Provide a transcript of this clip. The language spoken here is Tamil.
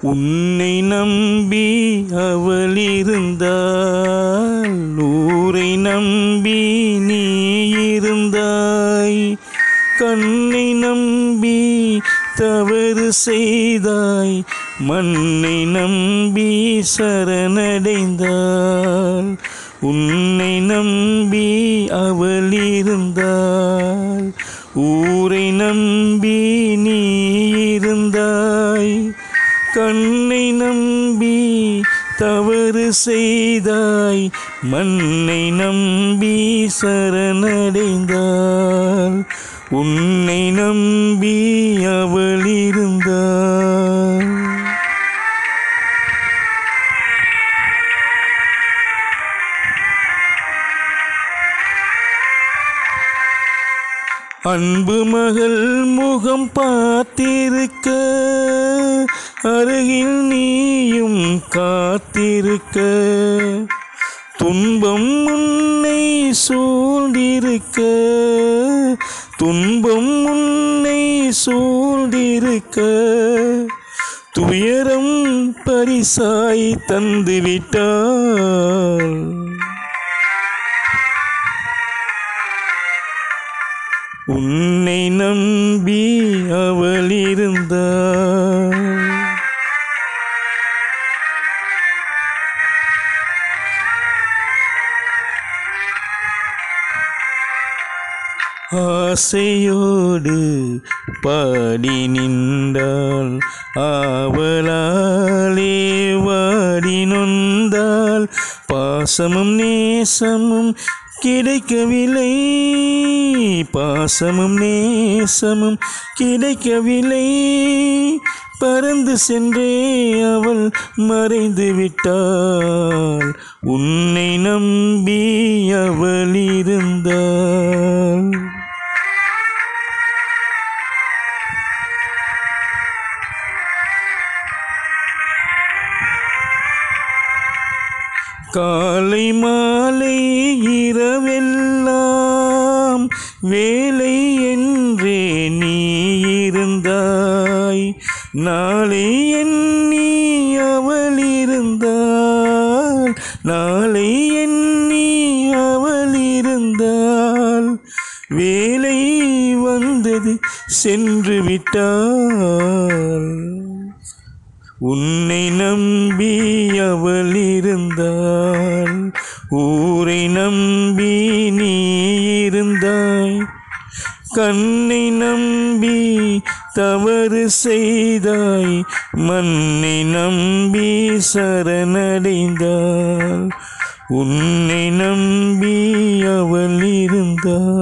உன்னை நம்பி அவள் இருந்தாள் ஊரை நம்பி நீ இருந்தாய் கண்ணை நம்பி தவறு செய்தாய் மண்ணை நம்பி சரணடைந்தாள் உன்னை நம்பி அவள் இருந்தாள் ஊரை நம்பி நீ இருந்தாய் கண்ணை நம்பி தவறு செய்தாய் மண்ணை நம்பி சரணடைந்தாள் உன்னை நம்பி அவள் இருந்தாள் அன்பு மகள் முகம் பார்த்திருக்க அருகில் நீயும் காத்திருக்க துன்பம் உன்னை சூழ்ந்திருக்க துன்பம் உன்னை சூழ்ந்திருக்க துயரம் பரிசாய் தந்துவிட்டாள் உன்னை நம்பி அவள் இருந்தாள் ஆசையோடு பாடி நின்றாள் ஆவலாலே வாடி நொந்தாள் பாசமும் நேசமும் கிடைக்கவில்லை பாசமும் நேசமும் கிடைக்கவில்லை பறந்து சென்றே அவள் மறைந்து விட்டாள் உன்னை நம்பி அவள் இருந்தாள் காலை மாலை இரவெல்லாம் வேலை என்றே நீ இருந்தாய் நாளை எண்ணி அவள் இருந்தாள் நாளை எண்ணி அவள் இருந்தாள் வேலை வந்தது சென்று விட்டாள் உன்னை நம்பி அவள் இருந்தாள் ஊரை நம்பி நீ இருந்தாய் கண்ணை நம்பி தவறு செய்தாய் மண்ணை நம்பி சரணடைந்தாள் உன்னை நம்பி அவள் இருந்தாள்